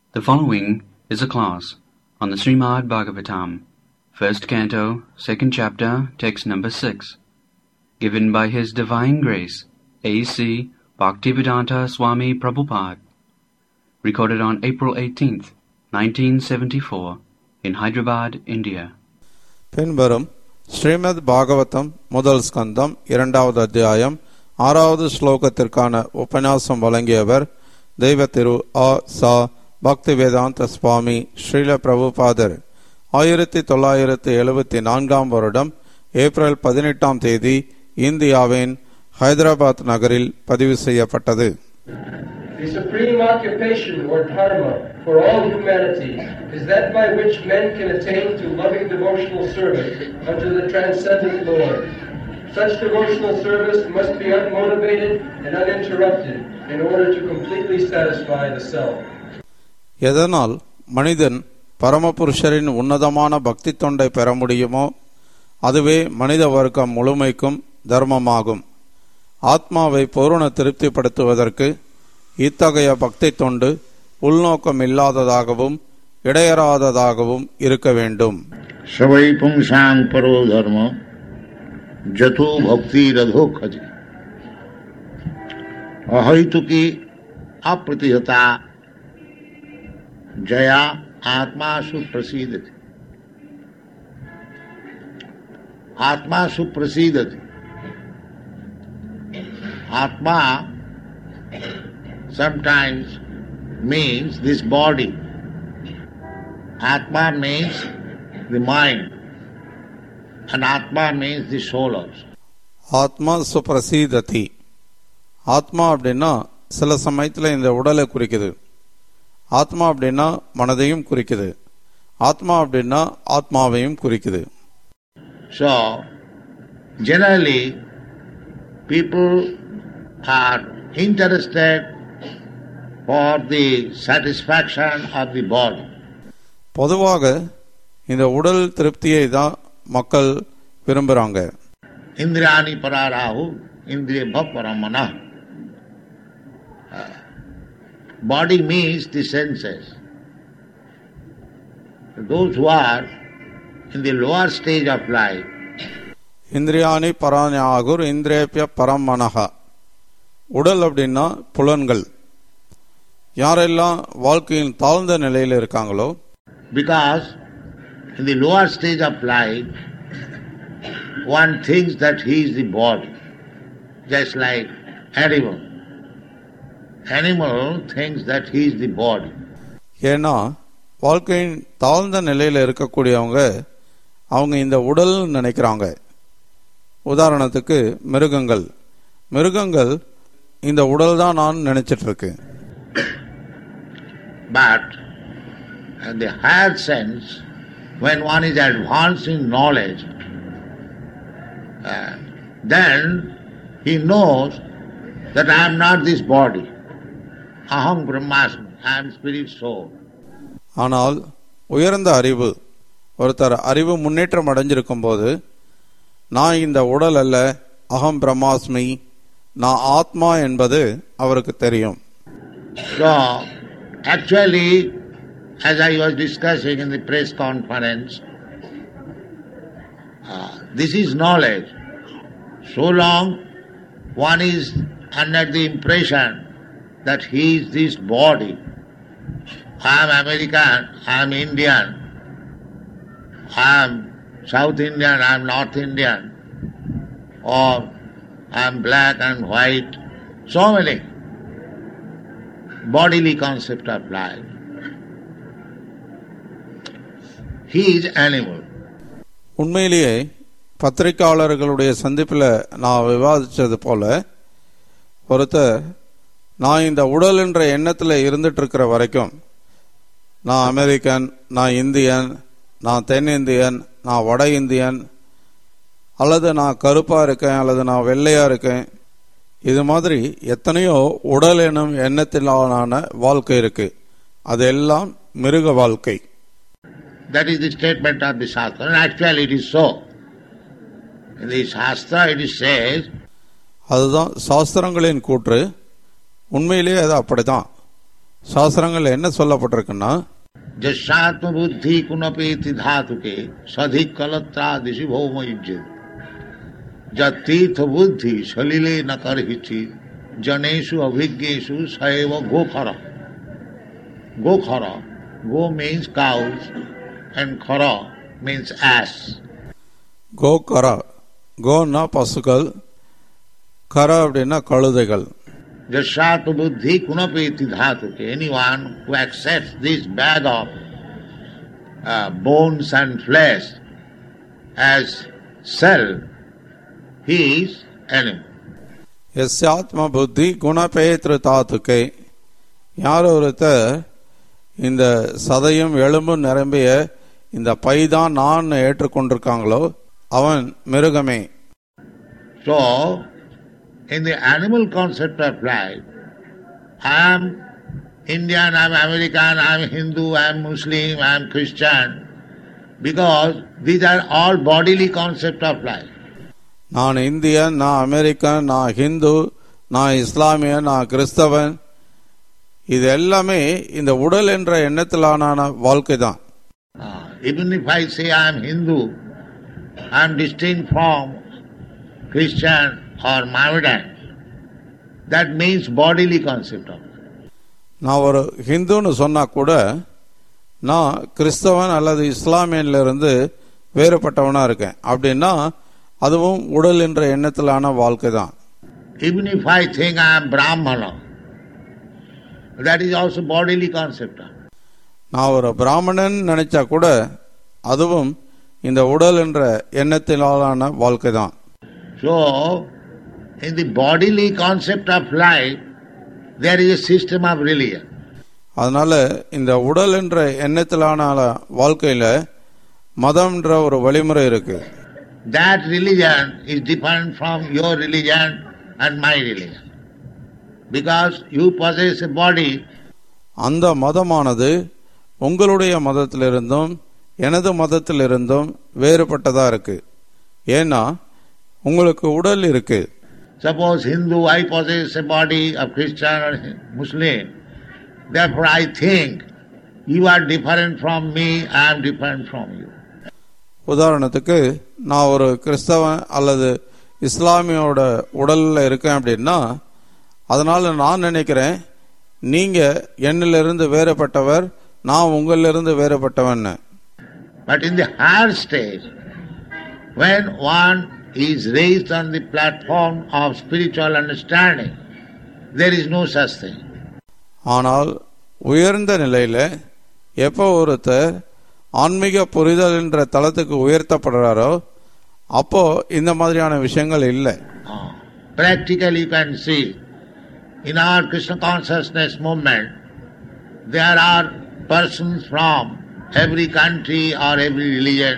The following is a class on the Srimad Bhagavatam, first canto, second chapter, text number six, given by His Divine Grace, A.C. Bhaktivedanta Swami Prabhupada, recorded on April 18th, 1974, in Hyderabad, India. பின்வரும் ஸ்ரீமத் பாகவதம் முதல் ஸ்கந்தம் இரண்டாவது அத்தியாயம் ஆறாவது ஸ்லோகத்திற்கான உபன்யாசம் வழங்கியவர் தெய்வ திரு ஆ சா பக்தி வேதாந்த சுவாமி ஸ்ரீல பிரபுபாதர் ஆயிரத்தி தொள்ளாயிரத்தி எழுபத்தி நான்காம் வருடம் ஏப்ரல் பதினெட்டாம் தேதி இந்தியாவின் ஹைதராபாத் நகரில் பதிவு செய்யப்பட்டது The supreme occupation or dharma for all humanity is that by which men can attain to loving devotional service unto the transcendent Lord. Such devotional service must be unmotivated and uninterrupted in order to completely satisfy the self. எதனால் மனிதன் பரமபுருஷரின் உன்னதமான பக்தி தொண்டை பெற முடியுமோ அதுவே மனித வர்க்கம் முழுமைக்கும் தர்மமாகும் ஆத்மாவை பூரண திருப்திப்படுத்துவதற்கு இத்தகைய பக்தி தொண்டு உள்நோக்கம் இல்லாததாகவும் இடையறாததாகவும் இருக்க வேண்டும் सवै पुंसां परो धर्म जतो भक्ति रधो खजे अहैतुकी अप्रतिहता जया आत्मा सुप्रसीदति आत्मा सुप्रसीदति आत्मा sometimes means this body atma means the mind and atma means the soul also ஆத்மா சுப்ரசீததி ஆத்மா அப்படின்னா சில சமயத்தில் இந்த உடலை குறிக்குது ஆத்மா அப்படின்னா மனதையும் குறிக்குது ஆத்மா அப்படின்னா ஆத்மாவையும் குறிக்குது so generally people are interested for the satisfaction of the body பொதுவாக இந்த உடல் திருப்தியை தான் மக்கள் விரும்புகிறாங்க इंद्रियाणि पराराहु इंद्रिय भव परमना body means the senses those who are in the lower stage of life இந்திரியாணி பராஞாகுர் இந்திரேபிய பரம் மனஹா உடல் அப்படின்னா புலன்கள் யாரெல்லாம் வாழ்க்கையின் தாழ்ந்த நிலையில் இருக்காங்களோ because in the lower stage of life one thinks that he is the body just like animal animal thinks that he is the body ஏன்னா வாழ்க்கையின் தாழ்ந்த நிலையில் இருக்கக்கூடியவங்க அவங்க இந்த உடல் நினைக்கிறாங்க உதாரணத்துக்கு மிருகங்கள் மிருகங்கள் இந்த உடல் தான் நான் நினைச்சிட்டு இருக்கு But in the higher sense, when one is advanced in knowledge, uh, then he knows that I am not this body. Aham Brahmasmi, I am spirit soul. ஆனால் உயர்ந்த அறிவு ஒருத்தர் அறிவு முன்னேற்றம் அடைஞ்சிருக்கும் போது நான் இந்த உடல் அல்ல அகம் பிரம்மாஸ்மி நான் ஆத்மா என்பது அவருக்கு தெரியும் So, actually, as I was discussing in the press conference, uh, this is knowledge. So long one is under the impression that he is this body. I am American, I am Indian, I am South Indian, I am North Indian, or I am black and white, so many bodily concept of life. He is animal. உண்மையிலேயே பத்திரிகையாளர்களுடைய சந்திப்பில் நான் விவாதித்தது போல ஒருத்தர் நான் இந்த உடல் என்ற எண்ணத்தில் இருந்துட்டு இருக்கிற வரைக்கும் நான் அமெரிக்கன் நான் இந்தியன் நான் தென்னிந்தியன் நான் வட இந்தியன் அல்லது நான் கருப்பாக இருக்கேன் அல்லது நான் வெள்ளையாக இருக்கேன் இது மாதிரி எத்தனையோ உடல் எனும் எண்ணத்திலான வாழ்க்கை இருக்கு அதெல்லாம் மிருக வாழ்க்கை That is the statement of the Shastra, and actually it is so. In the Shastra it is says அதுதான் சாஸ்திரங்களின் கூற்று உண்மையிலேயே அது அப்படிதான் சாஸ்திரங்கள் என்ன சொல்லப்பட்டிருக்குன்னா जस्यात्म बुद्धि कुनपेति धातु के सधिक कलत्रा दिशि भौम युज्य तीर्थ बुद्धि सलिले न कर हिचि जनेशु अभिज्ञेशु सैव गोखर गोखर गो मीन्स काउस एंड खर मीन्स एस கோ கரா கோன்னா பசுக்கள் கரா அப்படின்னா கழுதைகள் जस्यात्म बुद्धि कुनपेति धातु के anyone who accepts this bag of uh, bones and flesh as self, he is animal. எஸ்யாத்ம புத்தி குணபேத்ரு தாத்துக்கை யார் ஒருத்தர் இந்த சதையும் எலும்பும் நிரம்பிய இந்த பைதான் நான் ஏற்றுக்கொண்டிருக்காங்களோ அவன் மிருகமே So, in the animal concept of life, I am Indian, I am American, I am Hindu, I am Muslim, I am Christian, because these are all bodily concept of life. நான் Indian நான் American நான் ஹிந்து நான் இஸ்லாமியன் நான் கிறிஸ்தவன் இது எல்லாமே இந்த உடல் என்ற எண்ணத்திலான வாழ்க்கை தான் Ah, even if I say I am Hindu, I am distinct from Christian or Mohammedan, that means bodily concept of it. நான் ஒரு ஹிந்துன்னு சொன்னா கூட நான் கிறிஸ்தவன் அல்லது இஸ்லாமியன்ல இருந்து வேறுபட்டவனா இருக்கேன் அப்படின்னா அதுவும் உடல் என்ற எண்ணத்திலான வாழ்க்கை தான் Even if I think I am Brahmana, that is also bodily concept of it. நான் ஒரு பிராமணன் நினைச்சா கூட அதுவும் இந்த உடல் என்ற எண்ணத்திலான வாழ்க்கை தான் So, in the bodily concept of life, there is a system of religion. அதனால இந்த உடல் என்ற எண்ணத்திலான வாழ்க்கையில மதம்ன்ற ஒரு வழிமுறை இருக்கு That religion is different from your religion and my religion. Because you possess a body அந்த மதமானது உங்களுடைய மதத்திலிருந்தும் எனது மதத்திலிருந்தும் வேறுபட்டதா இருக்கு ஏன்னா உங்களுக்கு உடல் இருக்கு Suppose Hindu, I possess a body of Christian or Muslim. Therefore, I think you are different from me, I am different from you. உதாரணத்துக்கு நான் ஒரு கிறிஸ்தவன் அல்லது இஸ்லாமியோட உடல்ல இருக்கேன் அப்படின்னா அதனால நான் நினைக்கிறேன் நீங்க என்னிலிருந்து வேறுபட்டவர் நான் உங்களிலிருந்து வேறுபட்டவன்னு But in the higher stage, when one is raised on the platform of spiritual understanding, there is no such thing. ஆனால் உயர்ந்த நிலையில எப்போ ஒருத்தர் ஆன்மீக புரிதல் என்ற தளத்துக்கு உயர்த்தப்படுறாரோ அப்போ இந்த மாதிரியான விஷயங்கள் இல்லை Ah, Practically, you can see in our Krishna consciousness movement, there are persons from every country or every religion,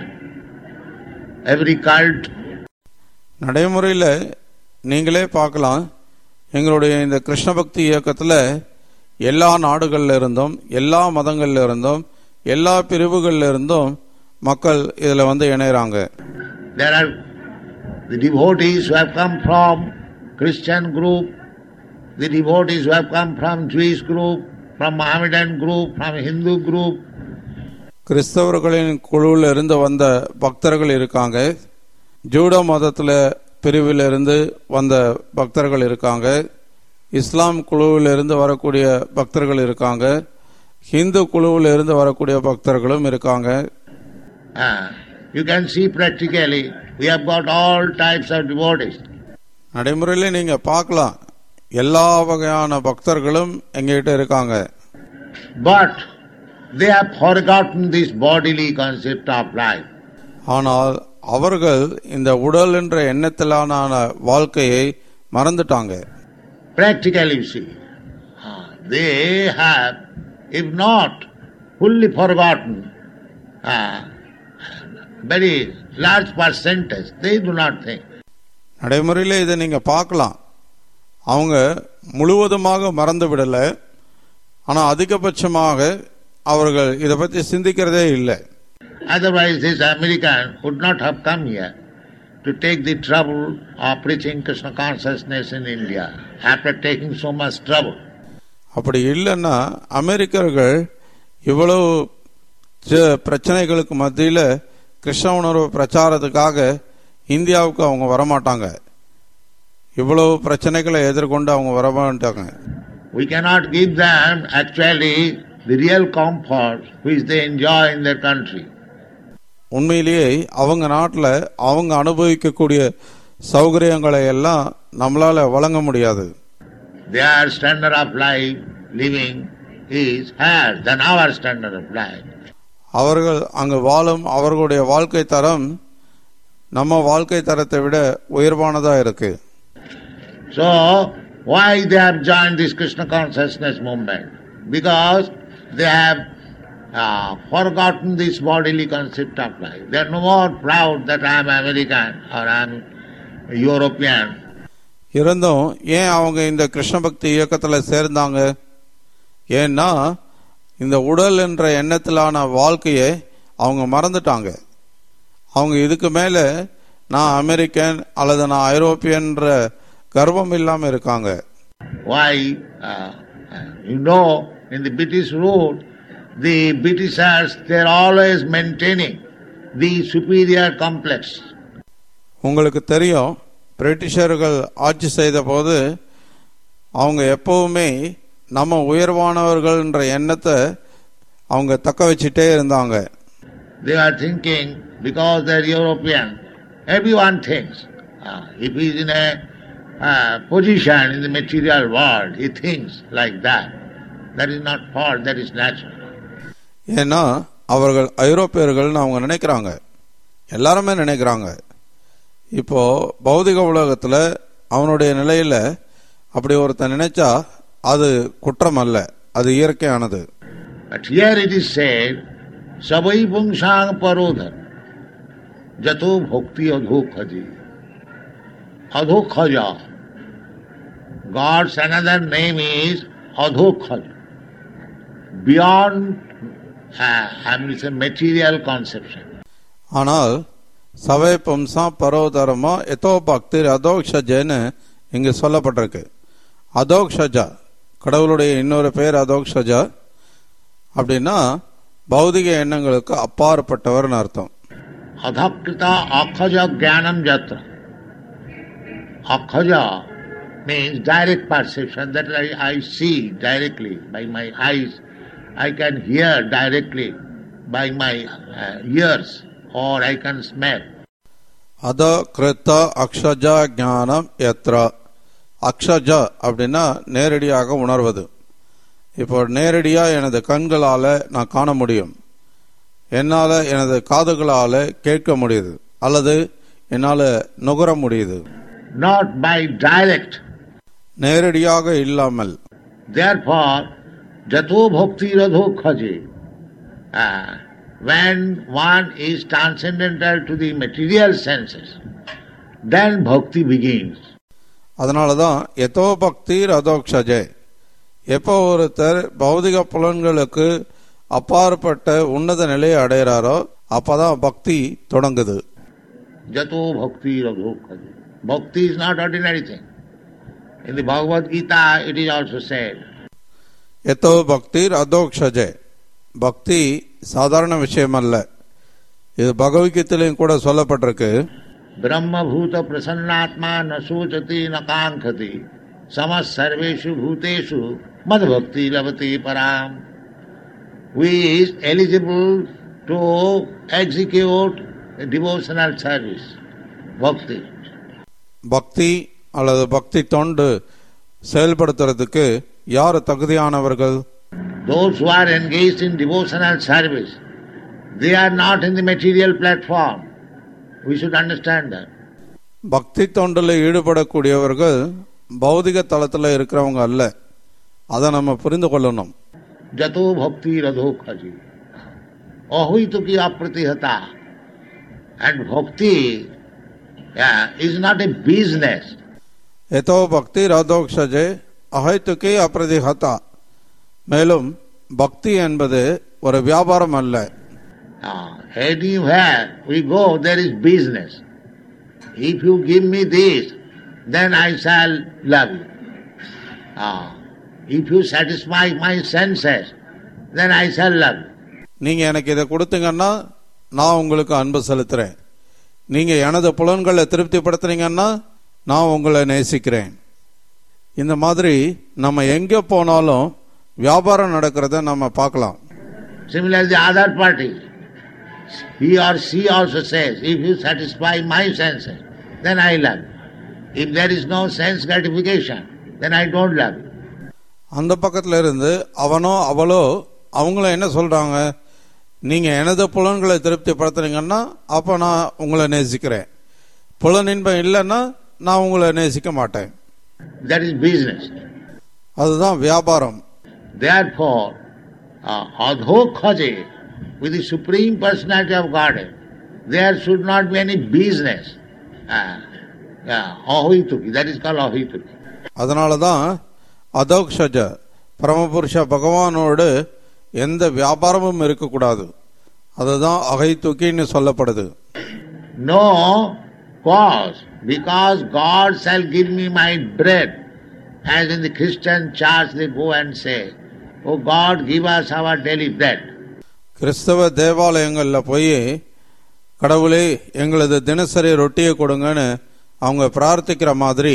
every cult, நடைமுறையில் நீங்களே பார்க்கலாம் எங்களுடைய இந்த கிருஷ்ண பக்தி இயக்கத்தில் எல்லா நாடுகள்ல இருந்தும் எல்லா மதங்கள்ல இருந்தும் எல்லா பிரிவுகள்ல இருந்தும் மக்கள் இதில் வந்து இணையறாங்க There are the devotees who have come from Christian group, the devotees who have come from Jewish group, from Mohammedan group, from Hindu group, கிறிஸ்தவர்களின் குழுவில் இருந்து வந்த பக்தர்கள் இருக்காங்க ஜூட மதத்தில் பிரிவில் இருந்து வந்த பக்தர்கள் இருக்காங்க இஸ்லாம் குழுவில் இருந்து வரக்கூடிய பக்தர்கள் இருக்காங்க ஹிந்து குழுவில் இருந்து வரக்கூடிய பக்தர்களும் இருக்காங்க Ah, you can see practically we have got all types of devotees. நடைமுறையில நீங்க பார்க்கலாம் எல்லா வகையான பக்தர்களும் எங்ககிட்ட இருக்காங்க But they have forgotten this bodily concept of life. ஆனால் அவர்கள் இந்த உடல் என்ற எண்ணத்திலான வாழ்க்கையை மறந்துட்டாங்க Practically, you see, ah, they have, if not fully forgotten, ah, very large percentage, they do not think. நடைமுறையில இதை நீங்க பார்க்கலாம் அவங்க முழுவதுமாக மறந்து விடல ஆனா அதிகபட்சமாக அவர்கள் இதை பத்தி சிந்திக்கிறதே இல்லை Otherwise, this American would not have come here to take the trouble of preaching Krishna consciousness in India after taking so much trouble. அப்படி இல்லைன்னா அமெரிக்கர்கள் இவ்வளவு ச- பிரச்சனைகளுக்கு மத்தியில் கிருஷ்ண உணர்வு பிரச்சாரத்துக்காக இந்தியாவுக்கு அவங்க வரமாட்டாங்க இவ்வளவு பிரச்சனைகளை எதிர்கொண்டு அவங்க வரமாட்டாங்க We cannot give them actually the real comfort which they enjoy in their country. உண்மையிலேயே அவங்க நாட்டில் அவங்க அனுபவிக்கக்கூடிய சௌகரியங்களை எல்லாம் நம்மளால வழங்க முடியாது Their standard of life living is higher than our standard of life. அவர்கள் அங்கு வாழும் அவர்களுடைய வாழ்க்கை தரம் நம்ம வாழ்க்கை தரத்தை விட உயர்வானதா இருக்கு So, why they have joined this Krishna consciousness movement? Because they have uh, forgotten this bodily concept of life. They are no more proud that I am American or I am European. இருந்தும் ஏன் அவங்க இந்த கிருஷ்ண பக்தி இயக்கத்துல சேர்ந்தாங்க ஏன்னா இந்த உடல் என்ற எண்ணத்திலான வாழ்க்கையை அவங்க மறந்துட்டாங்க அவங்க இதுக்கு மேல நான் அமெரிக்கன் அல்லது நான் ஐரோப்பியன்ற கர்வம் இல்லாம இருக்காங்க Why? Uh, you know, in the British rule, the Britishers, they are always maintaining the superior complex. உங்களுக்கு தெரியும் பிரிட்டிஷர்கள் ஆட்சி செய்த போது அவங்க எப்பவுமே நம்ம உயர்வானவர்கள்ன்ற எண்ணத்தை அவங்க தக்க வச்சுட்டே இருந்தாங்க They are thinking, because they are European, everyone thinks. Uh, if he is in a uh, position in the material world, he thinks like that. That is not fault, that is natural. ஏன்னா அவர்கள் ஐரோப்பியர்கள்னு அவங்க நினைக்கிறாங்க எல்லாருமே நினைக்கிறாங்க இப்போ பௌதிக உலகத்துல அவனுடைய நிலையில அப்படி ஒருத்தன் நினைச்சா அது குற்றம் அல்ல அது இயற்கையானது But here it is said, Savai Pungsang Parodhar Jato Bhakti Adhokhaji. Adhokhaja. God's another name is Adhokhaja. Beyond, uh, I mean, it's a material conception. ஆனால் சவை பம்சா பரோதரமா எதோ பக்தி அதோக்ஷஜன்னு இங்கு சொல்லப்பட்டிருக்கு அதோக்ஷஜா கடவுளுடைய இன்னொரு பேர் அதோக்ஷஜா அப்படின்னா பௌதிக எண்ணங்களுக்கு அப்பாற்பட்டவர்னு அர்த்தம் Adhakrita akhaja jnanam jatra. Akhaja means direct perception that I, I see directly by my eyes. I can hear directly by my uh, ears or I can smell. அத கிருத்த அக்ஷஜா ஞானம் எத்ரா அக்ஷஜா அப்படின்னா நேரடியாக உணர்வது இப்போ நேரடியா எனது கண்களால நான் காண முடியும் என்னால எனது காதுகளால கேட்க முடியுது அல்லது என்னால நுகர முடியுது Not by direct. நேரடியாக இல்லாமல் Therefore, jato bhakti radho khaje. Uh, when one is transcendental to the material senses, then bhakti begins. அதனால தான் எதோ பக்தி ரதோக்ஷஜே எப்போ ஒருத்தர் பௌதிக புலன்களுக்கு அப்பாற்பட்ட உன்னத நிலையை அடைகிறாரோ அப்பதான் பக்தி தொடங்குது Jato bhakti radhokhaja. Bhakti is not ordinary thing. In the Bhagavad Gita, it is also said, எத்தோ பக்தி அதோக்ஷஜே பக்தி சாதாரண விஷயம் அல்ல இது பகவத்கீதையிலும் கூட சொல்லப்பட்டிருக்கு Brahma bhuta prasannatma na sochati na kankhati samas sarveshu bhuteshu mad bhakti lavati param. Who is eligible to execute a devotional service, bhakti. பக்தி அல்லது பக்தி தொண்டு செயல்படுத்துறதுக்கு யார் தகுதியானவர்கள் Those who are engaged in devotional service, they are not in the material platform. We should understand that. பக்தி தொண்டில் ஈடுபடக்கூடியவர்கள் பௌதிக தளத்தில் இருக்கிறவங்க அல்ல அதை நம்ம புரிந்து கொள்ளணும் जतो भक्ति रधो खजी अहुत की अप्रतिहता and bhakti is not a business எதோ பக்தி ரதோக்ஷஜே அஹைத்துக்கே அப்பிரதிஹதா மேலும் பக்தி என்பது ஒரு வியாபாரம் அல்ல anywhere we go there is business if you give me this then i shall love you Ah, If you satisfy my senses, then I shall love. you. நீங்க எனக்கு இதை கொடுத்தீங்கன்னா நான் உங்களுக்கு அன்பு செலுத்துறேன் நீங்க எனது புலன்களை திருப்திப்படுத்துறீங்கன்னா நான் உங்களை நேசிக்கிறேன் இந்த மாதிரி நம்ம எங்க போனாலும் வியாபாரம் நடக்கிறத நம்ம பார்க்கலாம் Similarly, the other party, he or she also says, if you satisfy my senses, then I love you. If there is no sense gratification, then I don't love you. அந்த பக்கத்துல இருந்து அவனோ அவளோ அவங்கள என்ன சொல்றாங்க நீங்க எனது புலன்களை திருப்திப்படுத்துறீங்கன்னா அப்ப நான் உங்களை நேசிக்கிறேன் புலனின்பம் இல்லைன்னா நான் உங்களை நேசிக்க மாட்டேன் That is business. அதுதான் வியாபாரம் Therefore, uh, adho khaje, with the Supreme Personality of Godhead, there should not be any business. Uh, uh, ahituki, that is called ahituki. அதனால தான் அதோக்ஷஜ பரமபுருஷ பகவானோடு எந்த வியாபாரமும் இருக்கக்கூடாது அதுதான் அகைத்துக்கின்னு சொல்லப்படுது No cause, because God shall give me my bread. As in the Christian church they go and say, Oh God, give us our daily bread. கிறிஸ்தவ தேவாலயங்கள்ல போய் கடவுளே எங்களது தினசரி ரொட்டியை கொடுங்கன்னு அவங்க பிரார்த்திக்கிற மாதிரி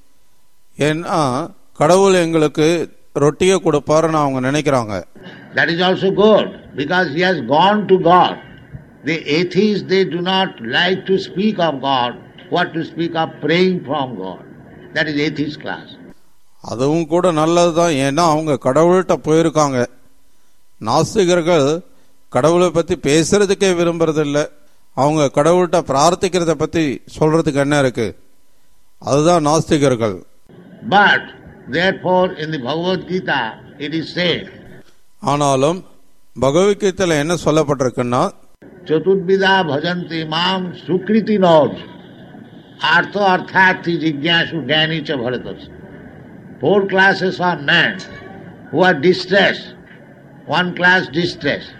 ஏன்னா கடவுள் எங்களுக்கு ரொட்டியை கொடுப்பாருன்னு அவங்க நினைக்கிறாங்க That is also good, because he has gone to God. The atheists, they do not like to speak of God, what to speak of praying from God. That is atheist class. அதுவும் கூட நல்லது தான் ஏன்னா அவங்க கடவுள்கிட்ட போயிருக்காங்க நாஸ்திகர்கள் கடவுளை பத்தி பேசுறதுக்கே விரும்புறதில்ல அவங்க கடவுள்கிட்ட பிரார்த்திக்கிறத பத்தி சொல்றதுக்கு என்ன இருக்கு அதுதான் நாஸ்திகர்கள் But, therefore, in the Bhagavad Gita, it is said, ஆனாலும் பகவத்கீதையில என்ன சொல்லப்பட்டிருக்குன்னா चतुर्विदा भजन्ति माम सुकृति नौज अर्थ अर्थार्थी जिज्ञासु ज्ञानी च भरतस four classes of man who are distressed one class distressed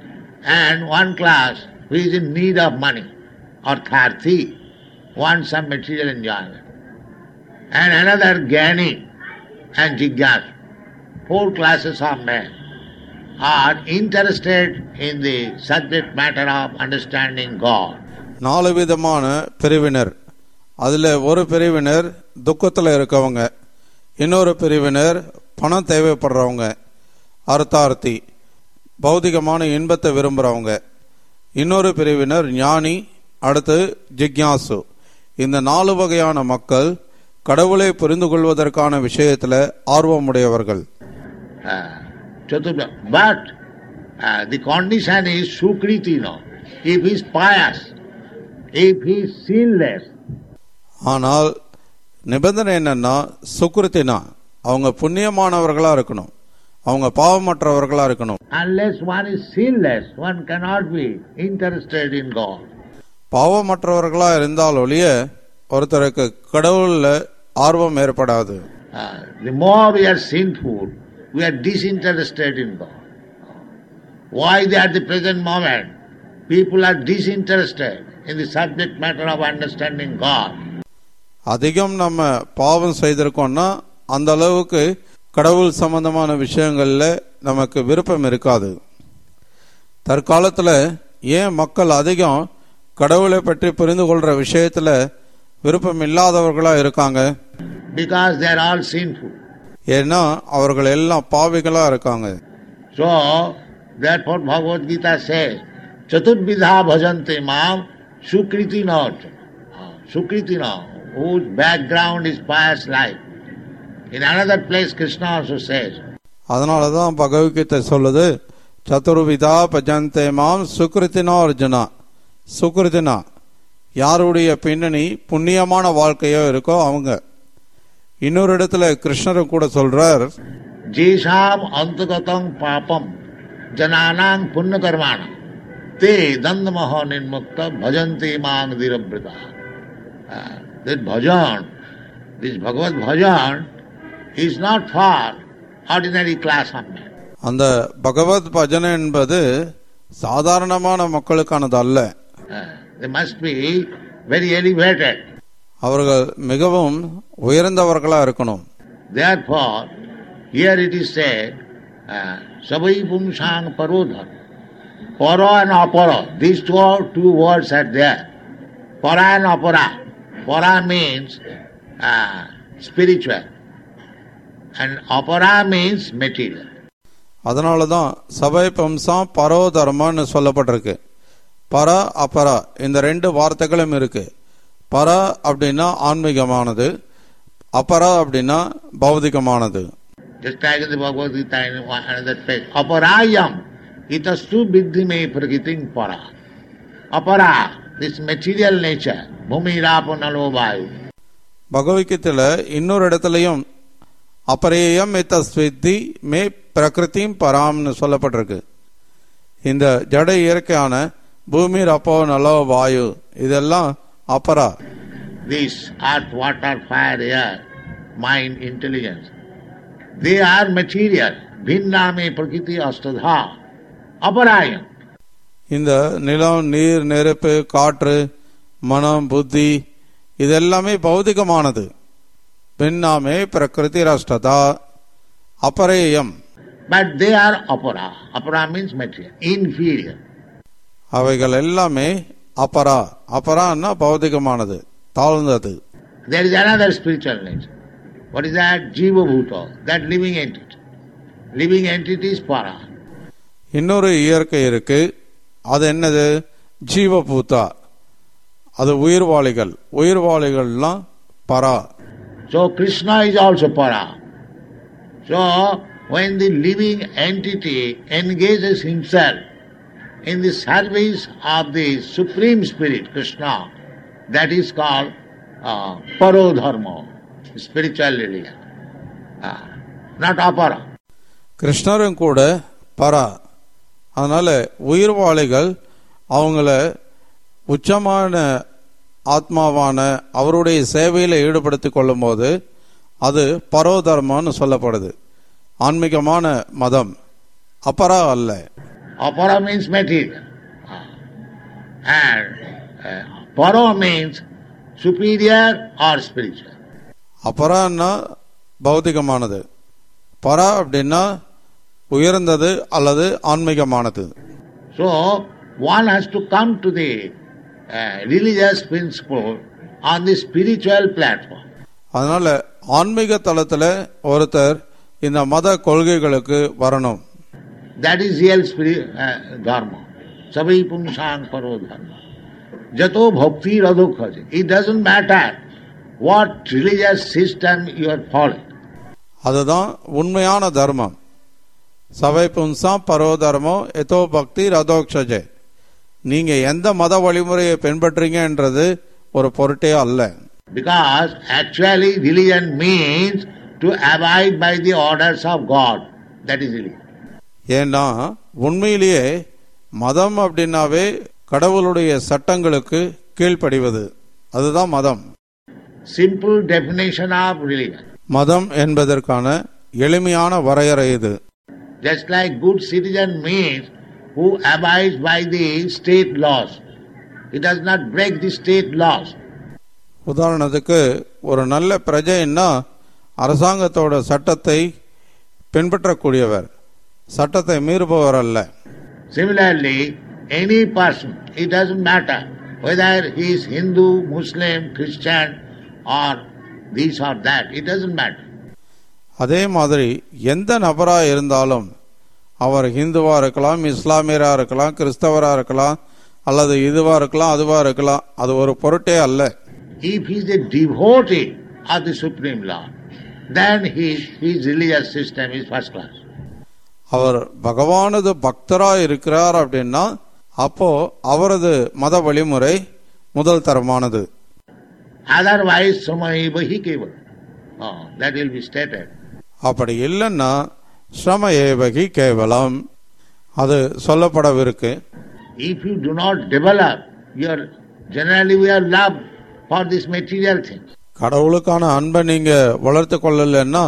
and one class who is in need of money artharthi wants some material enjoyment and another jnani and jigyasu four classes of men are interested in the subject matter of understanding God. நாலு விதமான பிரிவினர் அதுல ஒரு பிரிவினர் துக்கத்துல இருக்கவங்க இன்னொரு பிரிவினர் பணம் தேவைப்படுறவங்க அர்த்தார்த்தி பௌதிகமான இன்பத்தை விரும்புறவங்க இன்னொரு பிரிவினர் ஞானி அடுத்து ஜிக்யாசு இந்த நாலு வகையான மக்கள் கடவுளை புரிந்து கொள்வதற்கான விஷயத்துல ஆர்வமுடையவர்கள் Uh, Chaturda. But uh, the condition is Sukriti no. If he is pious, if he is sinless, ஆனால் நிபந்தனை என்னன்னா சுக்ருத்தினா அவங்க புண்ணியமானவர்களா இருக்கணும் அவங்க பாவமற்றவர்களா இருக்கணும் unless one is sinless, one cannot be interested in God. பாவமற்றவர்களா இருந்தால் ஒழிய ஒருத்தருக்கு கடவுள்ல ஆர்வம் ஏற்படாது Uh, the more we are sinful, we are disinterested in God. Why they at the present moment people are disinterested in the subject matter of understanding God? அதிகம் நம்ம பாவம் செய்திருக்கோம்னா அந்த அளவுக்கு கடவுள் சம்பந்தமான விஷயங்கள்ல நமக்கு விருப்பம் இருக்காது தற்காலத்துல ஏன் மக்கள் அதிகம் கடவுளை பற்றி புரிந்து கொள்ற விஷயத்துல விருப்பம் இல்லாதவர்களா இருக்காங்க Because they are all sinful. ஏன்னா அவர்கள் எல்லாம் பாவிகளா இருக்காங்க So, therefore Bhagavad Gita says, Chaturvidha bhajante mam sukriti not. Sukriti no, whose background is pious life. In another place Krishna also says, அதனால தான் பகவத்கீதை சொல்லுது சதுர்விதா பஜந்தே மாம் சுக்ருத்தினா அர்ஜுனா சுக்ருத்தினா யாருடைய பின்னணி புண்ணியமான வாழ்க்கையோ இருக்கோ அவங்க இன்னொரு இடத்துல கிருஷ்ணரும் கூட சொல்றார் Jesham antagatam papam jananang punyakarmana te dandamaha nirmukta bhajanti mang dirabrita. Uh, That bhajan, this Bhagavad bhajan is not for ordinary class of men. அந்த பகவத் பஜனை என்பது சாதாரணமான மக்களுக்கானது அல்ல Uh, They must be very elevated. அவர்கள் மிகவும் உயர்ந்தவர்களா இருக்கணும் Therefore, Here it is said, uh, Savai Pumsang Parodhar. Para and apara. These two, are- two words are there. Para and apara. Para means uh, spiritual. And apara means material. அதனால தான் சபை பம்சம் பரோதர்மன்னு சொல்லப்பட்டிருக்கு பர அபரா இந்த ரெண்டு வார்த்தைகளும் இருக்கு பர அப்படின்னா ஆன்மீகமானது அபரா அப்படின்னா பௌதிகமானது Just like in the Bhagavad Gita in one- another page. Aparayam itastu viddhi me prakritim para. Apara, this material nature, bhumi rapo nalo vayu. பகவத்கீதையில இன்னொரு இடத்துலையும் அபரேயம் இத்தஸ்வித்தி மே பிரகிருதிம் பராம்னு சொல்லப்பட்டிருக்கு இந்த ஜட இயற்கையான பூமி ரப்போ நலோ வாயு இதெல்லாம் அபரா This earth, water, fire, air, mind, intelligence, they are material. Bhinna me prakriti astadha. Aparayam. இந்த நிலம் நீர் நெருப்பு காற்று மனம் புத்தி இதெல்லாமே பௌதிகமானது பின்னாமே பிரகிருதி ராஷ்டதா அபரேயம் But they are apara. Apara means material, inferior. அவைகள் எல்லாமே அபரா அபரான்னா பௌதிகமானது தாழ்ந்தது There is another spiritual nature. What is that? Jiva Bhuta, that living entity. Living entity is para. இன்னொரு இயற்கை இருக்கு அது என்னது ஜீவபூதா அது உயிர்வாளிகள் உயிர்வாளிகள்லாம் பரா So Krishna is also para. So when the living entity engages himself in the service of the Supreme Spirit, Krishna, that is called uh, parodharma, spiritual religion. Uh, not apara. கிருஷ்ணரும் கூட பரா அதனால உயிர்வாளிகள் அவங்கள உச்சமான ஆத்மாவான அவருடைய சேவையில் ஈடுபடுத்திக் கொள்ளும்போது அது பரோதர்மன்னு சொல்லப்படுது ஆன்மீகமான மதம் அப்பரா அல்ல Apara means material. Ah. And uh, para means superior or spiritual. அப்பரான்னா பௌதிகமானது பரா அப்படின்னா உயர்ந்தது அல்லது ஆன்மீகமானது So one has to come to the uh, religious principle on the spiritual platform. அதனால ஆன்மீக தளத்துல ஒருத்தர் இந்த மத கொள்கைகளுக்கு வரணும் That is real spirit, uh, dharma. Sabai pumsang paro dharma. Jato bhakti radhokhaji. It doesn't matter what religious system you are following. அதுதான் உண்மையான தர்மம் சபை பும்சம் பரோ தர்மம் எதோ பக்தி ரதோக்ஷஜே நீங்க எந்த மத வழிமுறையை பின்பற்றீங்கன்றது ஒரு பொருட்டே அல்ல Because actually religion means to abide by the orders of God. That is religion. ஏன்னா உண்மையிலேயே மதம் அப்படின்னாவே கடவுளுடைய சட்டங்களுக்கு கீழ்ப்படிவது அதுதான் மதம் Simple definition of religion. மதம் என்பதற்கான எளிமையான வரையறை இது Just like good citizen means who abides by the state laws. He does not break the state laws. உதாரணத்துக்கு ஒரு நல்ல பிரஜைன்னா அரசாங்கத்தோட சட்டத்தை பின்பற்றக்கூடியவர் சட்டத்தை மீறுபவர் அல்ல Similarly, any person, it doesn't matter whether he is Hindu, Muslim, Christian, or this or that, it doesn't matter. அதே மாதிரி எந்த நபரா இருந்தாலும் அவர் ஹிந்துவா இருக்கலாம் இஸ்லாமியரா இருக்கலாம் கிறிஸ்தவரா இருக்கலாம் அல்லது இதுவா இருக்கலாம் அதுவா இருக்கலாம் அது ஒரு பொருட்டே அல்ல If he is a devotee of the Supreme Lord, then his, his religious system is first class. அவர் பகவானது பக்தரா இருக்கிறார் அப்படின்னா அப்போ அவரது மத வழிமுறை முதல் தரமானது Otherwise, samaeva hi keval. Oh, that will be stated. அப்படி இல்லைன்னா ஸ்ரம ஏவகி கேவலம் அது சொல்லப்படவிருக்கு If you do not develop your, generally we have love for these material things. கடவுளுக்கான அன்பை நீங்க வளர்த்து கொள்ளலைன்னா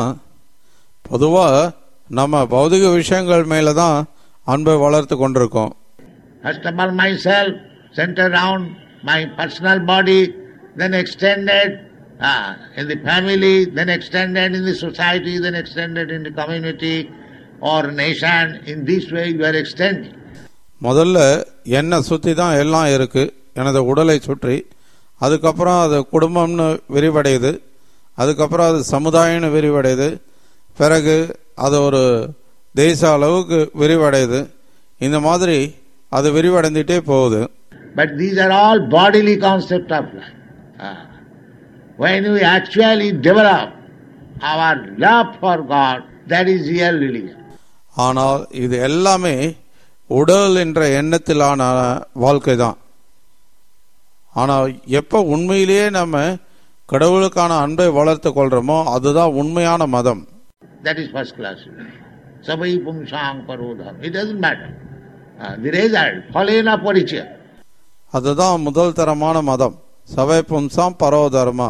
பொதுவா நம்ம பௌதிக விஷயங்கள் மேல தான் அன்பை வளர்த்து கொண்டிருக்கோம் First of all, myself, centered around my personal body, then extended Ah, in the family, then extended in the society, then extended in the community or nation. In this way, you are extending. முதல்ல என்னை சுற்றி தான் எல்லாம் இருக்கு எனது உடலை சுற்றி அதுக்கப்புறம் அது குடும்பம்னு விரிவடையுது அதுக்கப்புறம் அது சமுதாயம்னு விரிவடையுது பிறகு அது ஒரு தேச அளவுக்கு விரிவடையுது இந்த மாதிரி அது விரிவடைந்துட்டே போகுது But these are all bodily concept of life. Ah. When we actually develop our love for God, that is real religion. ஆனால் இது எல்லாமே உடல் என்ற எண்ணத்திலான வாழ்க்கை தான் ஆனால் எப்போ உண்மையிலேயே நம்ம கடவுளுக்கான அன்பை வளர்த்து கொள்றோமோ அதுதான் உண்மையான மதம் That is first class. Sabai pumsang parodham. It doesn't matter. Ah, the result, phalena parichaya. அதுதான் முதல் தரமான மதம் சபை பும்சாம் பரோதர்மா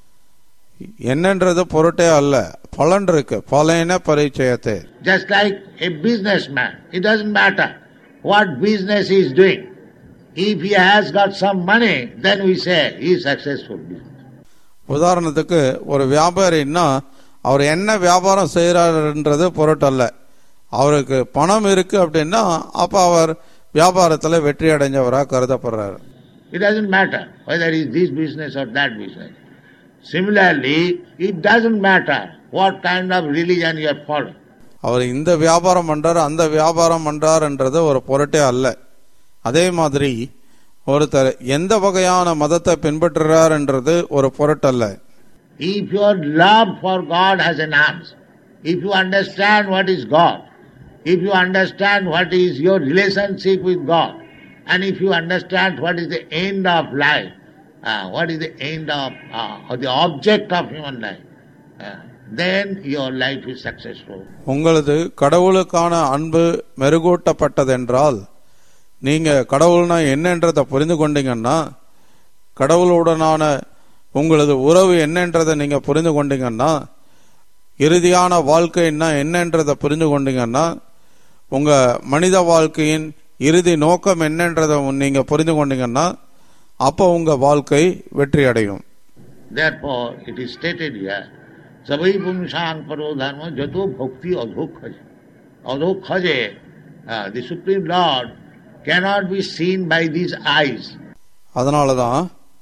என்னன்றது பொருட்டே அல்ல பலன் இருக்கு பலன பரிச்சயத்தை Just like a businessman, it doesn't matter what business he is doing. If he has got some money, then we say he is successful business. உதாரணத்துக்கு ஒரு வியாபாரின்னா அவர் என்ன வியாபாரம் செய்கிறாருன்றது பொருட்டல்ல அவருக்கு பணம் இருக்கு அப்படின்னா அப்ப அவர் வியாபாரத்துல வெற்றி அடைஞ்சவரா கருதப்படுறாரு It doesn't matter whether it is this business or that business. Similarly, it doesn't matter what kind of religion you are following. அவர் இந்த வியாபாரம் பண்றாரு அந்த வியாபாரம் பண்றாருன்றது ஒரு பொருட்டே அல்ல அதே மாதிரி ஒருத்தர் எந்த வகையான மதத்தை பின்பற்றுறாருன்றது ஒரு பொருட்டல்ல If your love for God has an arms, if you understand what is God, if you understand what is your relationship with God, and if you understand what is the end of life, uh, what is the end of, uh, or the object of human life, uh, then your life is successful. உங்களது கடவுளுக்கான அன்பு மெருகூட்டப்பட்டதென்றால் நீங்க கடவுள்னா என்னன்றதை புரிந்து கொண்டீங்கன்னா கடவுளுடனான உங்களது உறவு என்னன்றதை நீங்க புரிந்து கொண்டீங்கன்னா இறுதியான வாழ்க்கைன்னா என்னன்றதை புரிந்து கொண்டீங்கன்னா உங்க மனித வாழ்க்கையின் இறுதி நோக்கம் என்னன்றதை நீங்க புரிந்து கொண்டீங்கன்னா அப்போ உங்க வாழ்க்கை வெற்றி அடையும் Therefore, it is stated here, Sabai Pumsang Paro Dharma Jato Bhakti Adhokhaje. Adhokhaje, uh, the Supreme Lord cannot be seen by these eyes. அதனால தான்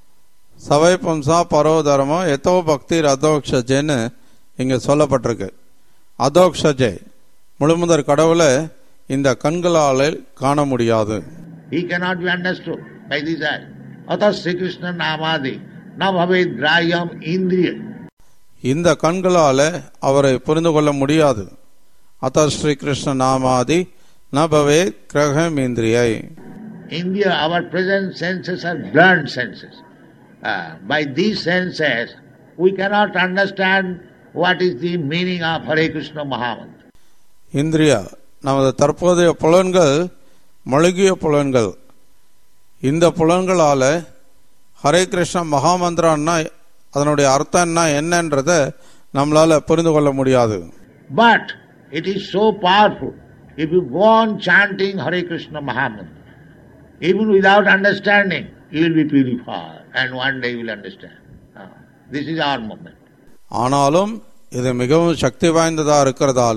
சவை பம்சா பரோதரமம் எத்தோ பக்தி அதோக்ஷஜேன்னு இங்க சொல்லப்பட்டிருக்கு அதோக்ஷஜே முழுமுதற் கடவுளை இந்த கண்களால் காண முடியாது He cannot be understood by these eyes. Atha Sri Krishna Namadi, na bhavet grayam indriya. இந்த கண்களால அவரை புரிந்து கொள்ள முடியாது அத்த ஸ்ரீ கிருஷ்ண நாமாதி நபவே கிரகம் இந்திரியை India, our present senses are blunt senses. Uh, by these senses, we cannot understand what is the meaning of Hare Krishna Mahamantra. இந்திரியா நமது தற்போதைய புலன்கள் மழுகிய புலன்கள் இந்த புலன்களால ஹரே கிருஷ்ண மகாமந்திரம்னா அதனுடைய அர்த்தம் என்ன என்னன்றத நம்மளால புரிந்து கொள்ள முடியாது But it is so powerful. If you go on chanting Hare Krishna Mahamantra, even without understanding, you will be purified and one day you will understand. Ah, this is our moment. ஆனாலும் இது மிகவும் சக்தி வாய்ந்ததா இருக்கிறதால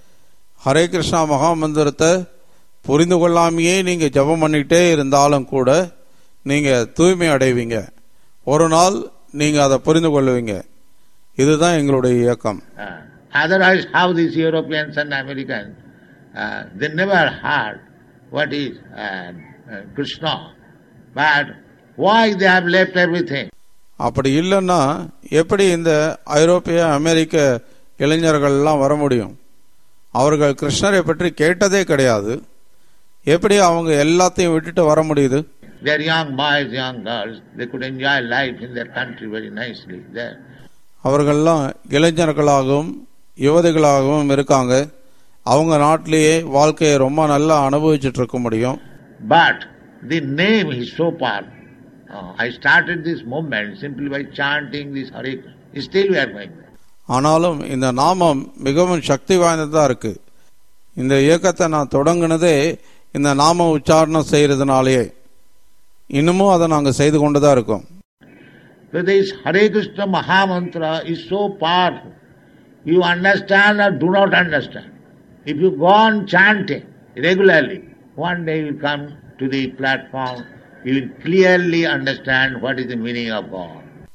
ஹரே கிருஷ்ணா மகாமந்திரத்தை புரிந்து கொள்ளாமையே நீங்க ஜெபம் பண்ணிட்டே இருந்தாலும் கூட நீங்க தூய்மை அடைவீங்க ஒரு நாள் நீங்க அதை புரிந்து கொள்ளுவீங்க இதுதான் எங்களுடைய இயக்கம் Ah, otherwise, how these Europeans and Americans, uh, they never heard what is uh, uh, Krishna, but why they have left everything? அப்படி இல்லைன்னா எப்படி இந்த ஐரோப்பிய அமெரிக்க இளைஞர்கள் எல்லாம் வர முடியும் அவர்கள் கிருஷ்ணரை பற்றி கேட்டதே கிடையாது எப்படி அவங்க எல்லாத்தையும் விட்டுட்டு வர முடியுது They are young boys, young girls, they could enjoy life in their country very nicely there. அவர்கள்லாம் இளைஞர்களாகவும் யுவதிகளாகவும் இருக்காங்க அவங்க நாட்டிலேயே வாழ்க்கையை ரொம்ப நல்லா அனுபவிச்சுட்டு இருக்க முடியும் But the name is so powerful. Uh, I started this movement simply by chanting this Hare Krishna. Still we are going there. ஆனாலும் இந்த நாமம் மிகவும் சக்தி வாய்ந்ததா இருக்கு இந்த இயக்கத்தை நான் தொடங்கினதே இந்த நாம உச்சாரணம் செய்யறதுனாலேயே இன்னமும் அதை நாங்கள் செய்து கொண்டுதான் இருக்கோம் that this Hare Krishna Mahamantra is so powerful. You understand or do not understand. If you go on chanting regularly, one day you will come to the platform, you will clearly understand what is the meaning of God.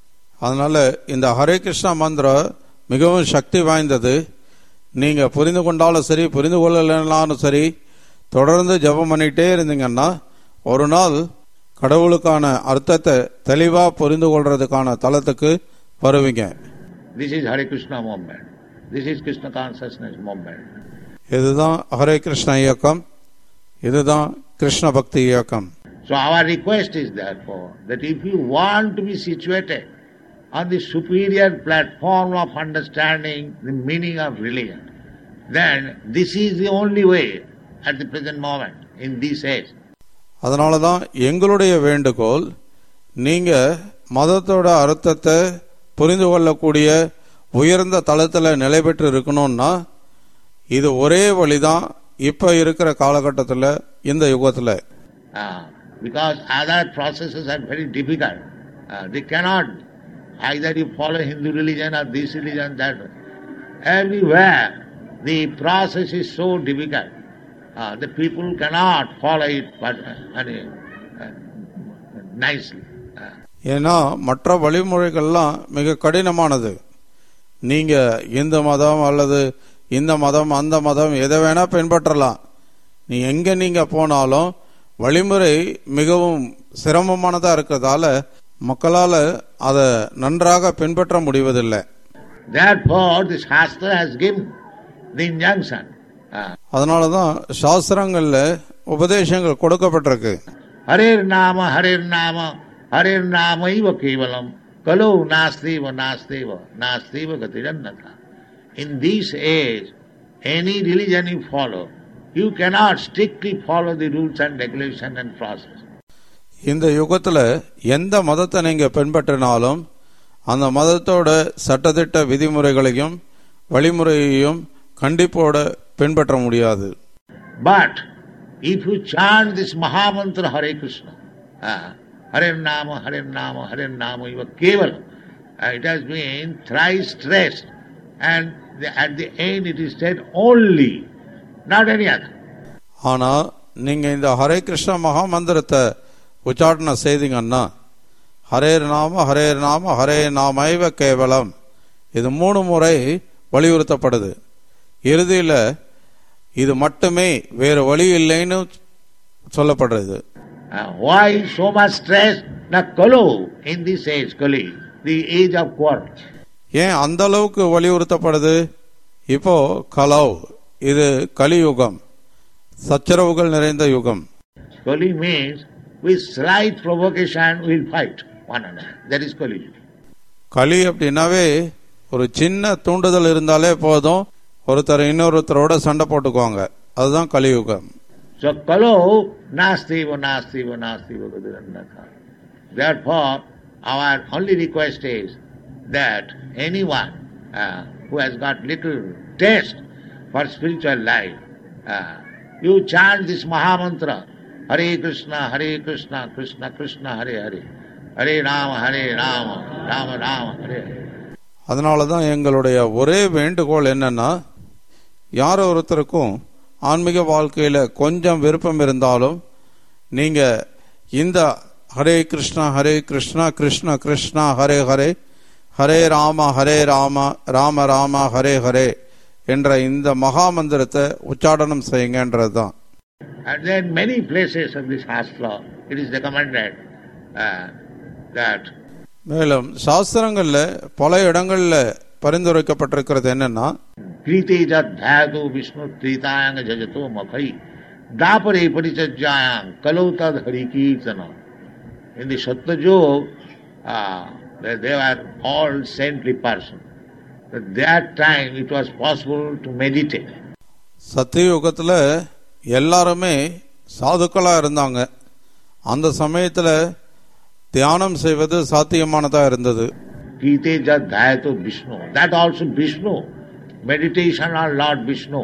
அதனால இந்த ஹரே கிருஷ்ணா மந்திரம் மிகவும் சக்தி வாய்ந்தது நீங்க புரிந்து கொண்டாலும் சரி புரிந்து கொள்ளலைனாலும் சரி தொடர்ந்து ஜெபம் பண்ணிட்டே இருந்தீங்கன்னா ஒரு நாள் கடவுளுக்கான அர்த்தத்தை தெளிவா புரிந்து கொள்றதுக்கான தளத்துக்கு வருவீங்க This is Hare Krishna movement. This is Krishna consciousness movement. இதுதான் ஹரே கிருஷ்ண இயக்கம் இதுதான் கிருஷ்ண பக்தி இயக்கம் So our request is therefore that if you want to be situated on the superior platform of understanding the meaning of religion, then this is the only way at the present moment in this age. அதனால தான் எங்களுடைய வேண்டுகோள் நீங்க மதத்தோட அர்த்தத்தை புரிந்து கொள்ளக்கூடிய உயர்ந்த தளத்தில் நிலை பெற்று இருக்கணும்னா இது ஒரே வழிதான் இப்ப இருக்கிற காலகட்டத்தில் இந்த யுகத்துல Uh, because other processes are very difficult. Uh, they cannot either you follow Hindu religion or this religion, that. Everywhere the process is so difficult. Uh, the people cannot follow it but, uh, uh, nicely. Uh, ஏன்னா மற்ற வழிமுறைகள்லாம் மிக கடினமானது நீங்க இந்த மதம் அல்லது இந்த மதம் அந்த மதம் எதை வேணா பின்பற்றலாம் நீ எங்க நீங்க போனாலும் வழிமுறை மிகவும் சிரமமானதா இருக்கிறதால மக்களால அதை நன்றாக பின்பற்ற முடிவதில்லை Therefore, the Shastra has given the injunction. Uh, அதனால தான் சாஸ்திரங்கள்ல உபதேசங்கள் கொடுக்கப்பட்டிருக்கு Harer Nama, Harer Nama, Harer Nama iva kevalam, kalau nastiva, nastiva, nastiva gatirannata. In this age, any religion you follow, you cannot strictly follow the rules and regulation and process. இந்த யுகத்துல எந்த மதத்தை நீங்க பின்பற்றினாலும் அந்த மதத்தோட சட்டத்திட்ட விதிமுறைகளையும் வழிமுறையையும் கண்டிப்போட பின்பற்ற முடியாது But if you chant this Mahamantra Hare Krishna, uh, Hare Nama, Hare Nama, Hare Nama, iva kevalam, uh, it has been thrice stressed, and the, at the end it is said only, not any other. ஆனா நீங்க இந்த ஹரே கிருஷ்ண மகா மந்திரத்தை உச்சாரணம் செய்தீங்கன்னா ஹரேர் நாம ஹரேர் நாம ஹரே நாமைவ கேவலம் இது மூணு முறை வலியுறுத்தப்படுது இறுதியில இது மட்டுமே வேறு வழி இல்லைன்னு சொல்லப்படுறது Uh, why so much stress? Na Kalu in this age, Kali, the age of quarrels. ஏன் அந்த அளவுக்கு வலியுறுத்தப்படுது இப்போ கலவ் இது கலியுகம் சச்சரவுகள் நிறைந்த யுகம் Kali means with slight provocation we'll fight one another. That is Kali. களி அப்படின்னாவே ஒரு சின்ன தூண்டுதல் இருந்தாலே போதும் ஒருத்தர் இன்னொருத்தரோட சண்டை போட்டுக்குவாங்க அதுதான் கலியுகம் So Kalu nastiva nastiva nastiva gadirannaka. Therefore, our only request is that anyone uh, who has got little taste for spiritual life, uh, you chant this Mahamantra, Hare Krishna, Hare Krishna, Krishna Krishna, Hare Hare, Hare Rama, Hare Rama, Rama Rama, Hare Hare. அதனால தான் எங்களுடைய ஒரே வேண்டுகோள் என்னன்னா யார் ஒருத்தருக்கும் ஆன்மீக வாழ்க்கையில கொஞ்சம் விருப்பம் இருந்தாலும் நீங்க இந்த ஹரே கிருஷ்ணா ஹரே கிருஷ்ணா கிருஷ்ண கிருஷ்ணா ஹரே ஹரே ஹரே ராம ஹரே ராம ராம ராம ஹரே ஹரே என்ற இந்த மகா மந்திரத்தை உச்சாடனம் செய்யுங்கன்றது தான் And then many places of this Shastra, it is recommended uh, that மேலும் சாஸ்திரங்கள்ல பல இடங்கள்ல பரிந்துரைக்கப்பட்டிருக்கிறது என்னன்னா Krite jadhyado Vishnu tritayang jajato makai dapare parichajyayang kalau tad harikirtana. In the Satyajog, uh, they they were all saintly persons. At that time it was possible to meditate. சத்தியுகத்துல எல்லாருமே சாதுக்களா இருந்தாங்க அந்த சமயத்துல தியானம் செய்வது சாத்தியமானதா இருந்தது Krite jadhyado Vishnu. That also Vishnu. Meditation on Lord Vishnu.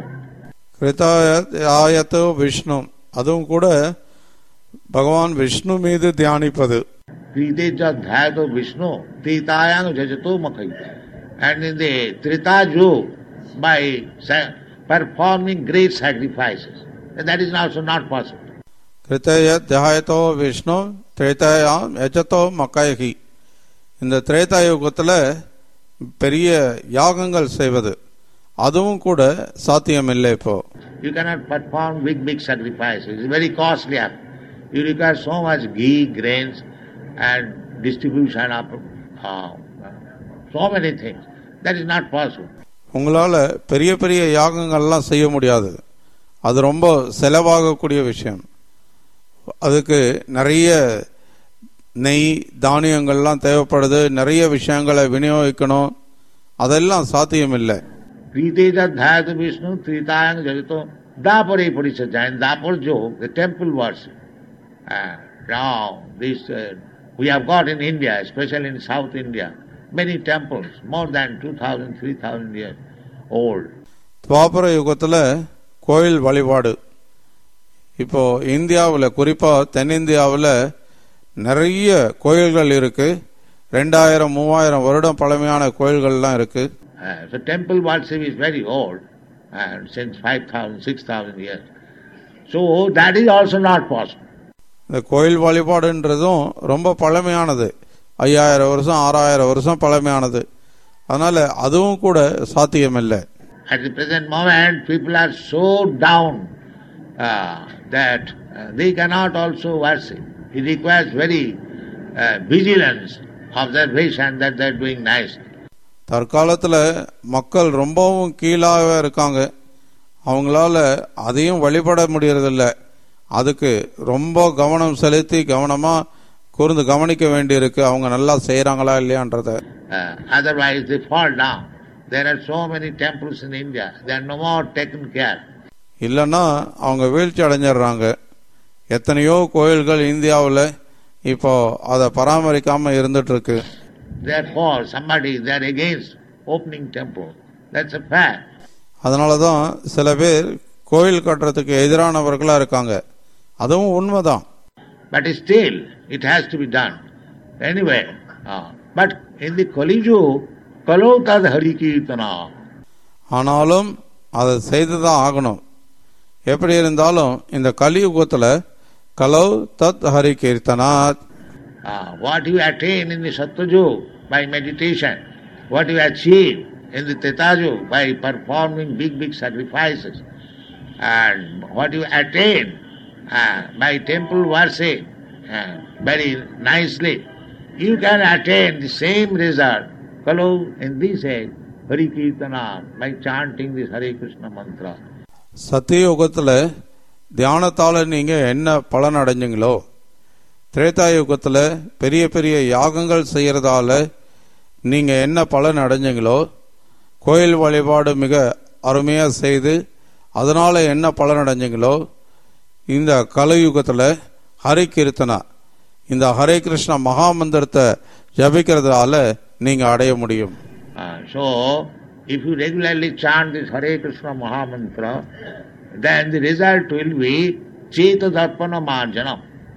கிருதாயத்து Vishnu அதுவும் கூட பகவான் விஷ்ணு மீது தியானிப்பது Kriteja Dhyato Vishnu, Tritayang Jajato Makai. And in the Trita Yug, by sa- performing great sacrifices. And that is also not possible. கிருத்தய தியாயத்தோ Vishnu திரேதாயாம் எஜத்தோ மக்காயகி இந்த திரேதா யுகத்தில் பெரிய யாகங்கள் செய்வது அதுவும் கூட சாத்தியமில்லை இப்போ You cannot perform big, big sacrifices. It's very costly. act. You require so much ghee, grains, and distribution of uh, so many things. That is not possible. உங்களால் பெரிய பெரிய யாகங்கள்லாம் செய்ய முடியாது அது ரொம்ப செலவாகக்கூடிய விஷயம் அதுக்கு நிறைய நெய் தானியங்கள்லாம் தேவைப்படுது நிறைய விஷயங்களை விநியோகிக்கணும் அதெல்லாம் சாத்தியமில்லை Kriteja Dhyata Vishnu, Tritayang Jajato, Dapare Parisaja, and Dapar Jo, the temple worship. Uh, now, this uh, we have got in India, especially in South India, many temples, more than 2,000, 3,000 years old. துவாபர யுகத்தில் கோயில் வழிபாடு இப்போ இந்தியாவில் குறிப்பாக தென்னிந்தியாவில் நிறைய கோயில்கள் இருக்கு ரெண்டாயிரம் மூவாயிரம் வருடம் பழமையான கோயில்கள்லாம் இருக்கு Uh, so temple worship is very old, uh, since 5,000, 6,000 years. So that is also not possible. இந்த கோயில் வழிபாடுன்றதும் ரொம்ப பழமையானது ஐயாயிரம் வருஷம் ஆறாயிரம் வருஷம் பழமையானது அதனால அதுவும் கூட சாத்தியமில்லை At the present moment, people are so down uh, that uh, they cannot also worship. It requires very uh, vigilance, observation that they are doing nice. தற்காலத்தில் மக்கள் ரொம்பவும் கீழாக இருக்காங்க அவங்களால அதையும் வழிபட முடியறதில்ல அதுக்கு ரொம்ப கவனம் செலுத்தி கவனமாக கூர்ந்து கவனிக்க வேண்டியிருக்கு அவங்க நல்லா செய்கிறாங்களா இல்லையான்றத Uh, otherwise, they fall down. There are so many temples in India, they are no more taken care. இல்லைன்னா அவங்க வீழ்ச்சி அடைஞ்சிடுறாங்க எத்தனையோ கோயில்கள் இந்தியாவில் இப்போ அதை பராமரிக்காமல் இருந்துட்டு இருக்கு Therefore, somebody they are against opening temple. That's a fact. அதனால தான் சில பேர் கோயில் கட்டுறதுக்கு எதிரானவர்களாக இருக்காங்க அதுவும் உண்மைதான் But still, it has to be done. Anyway, uh, but in the Kaliju, Kalotad Hari Kirtana. ஆனாலும் அதை செய்து தான் ஆகணும் எப்படி இருந்தாலும் இந்த கலியுகத்தில் கலவ் தத் Hari கீர்த்தனாத் Uh, what you attain in the Sattvajuk by meditation, what you achieve in the Tetajuk by performing big, big sacrifices, and what you attain uh, by temple worship uh, very nicely, you can attain the same result. Kalau in this age, Hari Kirtana, by chanting this Hare Krishna mantra. சத்தியுகத்தில் தியானத்தால் நீங்கள் என்ன பலன் அடைஞ்சீங்களோ திரேதா யுகத்தில் பெரிய பெரிய யாகங்கள் செய்கிறதால நீங்கள் என்ன பலன் அடைஞ்சீங்களோ கோயில் வழிபாடு மிக அருமையாக செய்து அதனால் என்ன பலன் அடைஞ்சீங்களோ இந்த கலியுகத்தில் ஹரி கீர்த்தனா இந்த ஹரே கிருஷ்ண மகாமந்திரத்தை ஜபிக்கிறதால நீங்கள் அடைய முடியும் Uh, so, if you regularly chant this Hare Krishna Mahamantra, then the result will be Cheta Darpana Marjanam.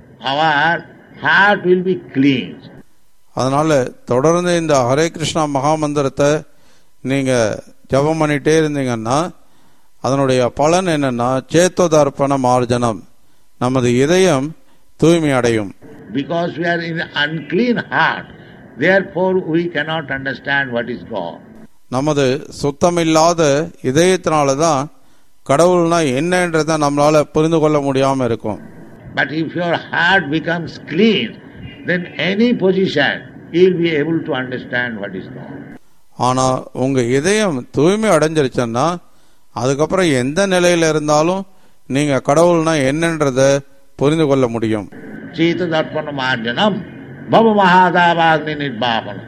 Our heart will be cleansed. அதனால தொடர்ந்து இந்த ஹரே கிருஷ்ணா மகாமந்திரத்தை நீங்க ஜபம் பண்ணிட்டே இருந்தீங்கன்னா அதனுடைய பலன் என்னன்னா சேத்தோதர்ப்பண மார்ஜனம் நமது இதயம் தூய்மை அடையும் Because we are in unclean heart, therefore we cannot understand what is God. நமது சுத்தமில்லாத இதயத்தினால தான் கடவுள்னா என்னன்றதை நம்மளால புரிந்து கொள்ள முடியாம இருக்கும் But if your heart becomes clean, then any position you will be able to understand what is God. ஆனா உங்க இதயம் தூய்மை அடைஞ்சிருச்சுன்னா அதுக்கப்புறம் எந்த நிலையில இருந்தாலும் நீங்க கடவுள்னா என்னன்றதை புரிந்து கொள்ள முடியும் Cheta Darpana Marjanam, Bhava Mahadavagni Nirvapanam.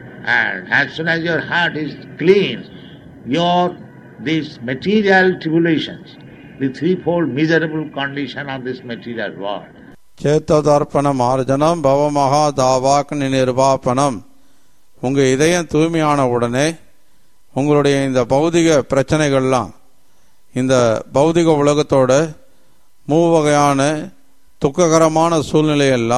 And as soon as your heart is clean, your these material tribulations, the threefold miserable condition of this material world, சேத்தோதர்ப்பணம் ஆர்ஜனம் பவமகா தாவாக்னி நிர்வாபனம் உங்க இதயம் தூய்மையான உடனே உங்களுடைய இந்த பௌதிக பிரச்சனைகள்லாம் இந்த பௌதிக உலகத்தோட மூவகையான துக்ககரமான சூழ்நிலையெல்லாம்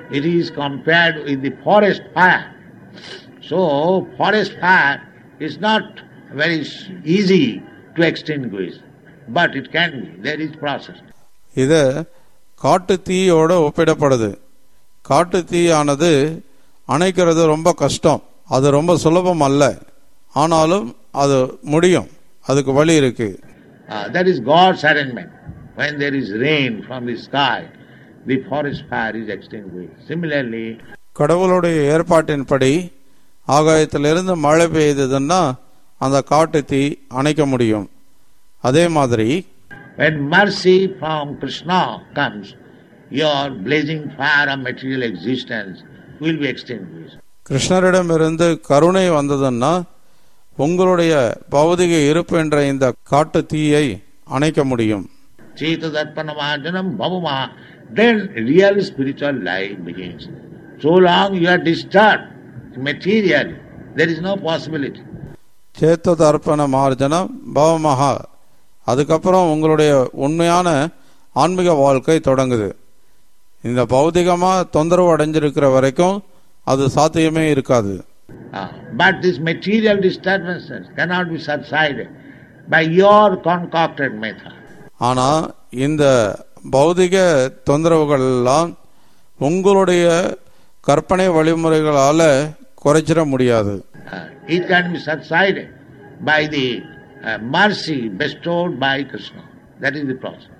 it is compared with the forest fire. So, forest fire is not very s- easy to extinguish, but it can be. There is process. இது காட்டு தீயோட ஒப்பிடப்படுது காட்டு தீயானது அணைக்கிறது ரொம்ப கஷ்டம் அது ரொம்ப சுலபம் அல்ல ஆனாலும் அது முடியும் அதுக்கு வழி இருக்கு Uh, that is God's arrangement. When there is rain from the sky, the forest fire is extinguished. Similarly, கடவுளுடைய ஏற்பாட்டின்படி ஆகாயத்திலிருந்து மழை பெய்ததுன்னா அந்த காட்டு தீ அணைக்க முடியும் அதே மாதிரி when mercy from Krishna comes, your blazing fire of material existence will be extinguished. கிருஷ்ணரிடமிருந்து கருணை வந்ததுன்னா உங்களுடைய பௌதிக இருப்பு என்ற இந்த காட்டு தீயை அணைக்க முடியும் Cheta Darpanamarjanam Bhavama, then real spiritual life begins. So long you are disturbed materially, there is no possibility. சேத்த தர்ப்பண மார்ஜனம் பவமகா அதுக்கப்புறம் உங்களுடைய உண்மையான ஆன்மீக வாழ்க்கை தொடங்குது இந்த பௌதிகமா தொந்தரவு அடைஞ்சிருக்கிற வரைக்கும் அது சாத்தியமே இருக்காது Ah, but these material disturbances cannot be subsided by your concocted method. ஆனா இந்த பௌதிக தொந்தரவுகள் எல்லாம் உங்களுடைய கற்பனை வழிமுறைகளால குறைச்சிட முடியாது Uh, it can be subsided by the uh, mercy bestowed by Krishna. That is the process.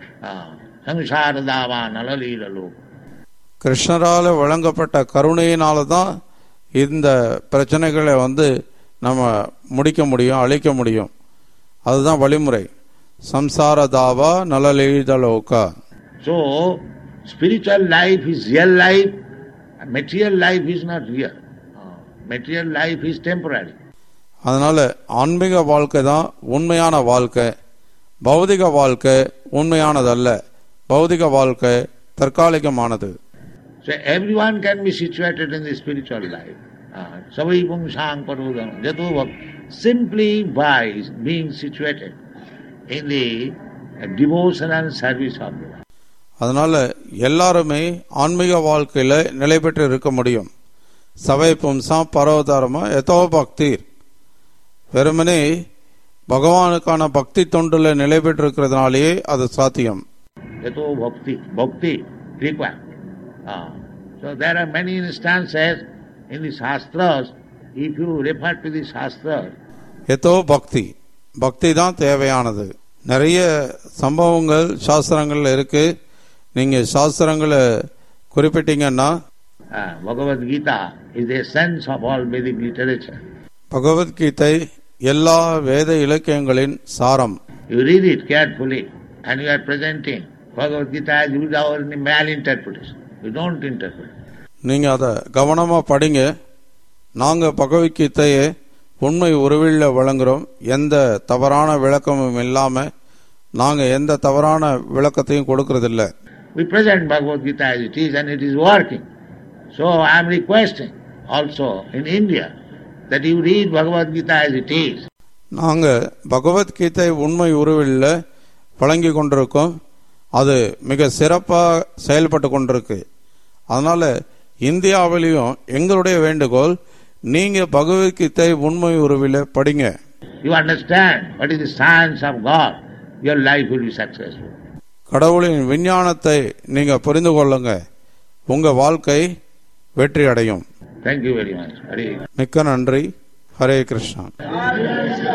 Samsara dava nalalila loka. கிருஷ்ணரால வழங்கப்பட்ட கருணையினால தான் இந்த பிரச்சனைகளை வந்து நம்ம முடிக்க முடியும் அழிக்க முடியும் அதுதான் வழிமுறை சம்சார தாவா நலலீதலோகா So, spiritual life is real life, material life is not real. Uh, material life is temporary. அதனால ஆன்மீக வாழ்க்கை தான் உண்மையான வாழ்க்கை பௌதிக வாழ்க்கை உண்மையானதல்ல பௌதிக வாழ்க்கை தற்காலிகமானது So, everyone can be situated in the spiritual life. Uh, Savai pungsang parodam jato bhak- Simply by being situated in the uh, devotional service of the Lord. அதனால எல்லாருமே ஆன்மீக வாழ்க்கையில நிலை பெற்று இருக்க முடியும் சபை பும்சா பரோதாரமா எதோ பக்தீர் வெறுமனே பகவானுக்கான பக்தி தொண்டுல நிலை பெற்றிருக்கிறதுனாலேயே அது சாத்தியம் Yato bhakti, bhakti required. Ah. So there are many instances in the Shastras, if you refer to the Shastras, எதோ பக்தி பக்தி தான் தேவையானது நிறைய சம்பவங்கள் சாஸ்திரங்கள்ல இருக்கு நீங்க சாஸ்திரங்களை குறிப்பிட்டீங்கன்னா uh, Bhagavad Gita is the essence of all Vedic literature. Bhagavad Gita எல்லா வேத இலக்கியங்களின் சாரம் You read it carefully and you are presenting Bhagavad Gita as without any malinterpretation. You don't interpret. நீங்க அதை கவனமா படிங்க நாங்க பகவத்கீதையை உண்மை உருவில்ல வழங்குறோம் எந்த தவறான விளக்கமும் இல்லாம நாங்க எந்த தவறான விளக்கத்தையும் கொடுக்கறதில்ல We present Bhagavad Gita as it is and it is working. So I am requesting also in India that you read Bhagavad Gita as it is. நாங்க பகவத்கீதை உண்மை உருவில்ல வழங்கி கொண்டிருக்கோம் அது மிக சிறப்பா செயல்பட்டு கொண்டிருக்கு அதனால இந்தியாவிலையும் எங்களுடைய வேண்டுகோள் நீங்க பகவத்கீதை உண்மை உருவில படிங்க You understand what is the science of God, your life will be successful. கடவுளின் விஞ்ஞானத்தை நீங்க புரிந்து கொள்ளுங்க உங்க வாழ்க்கை வெற்றி அடையும் Thank you very much. Hare மிக்க நன்றி ஹரே கிருஷ்ணா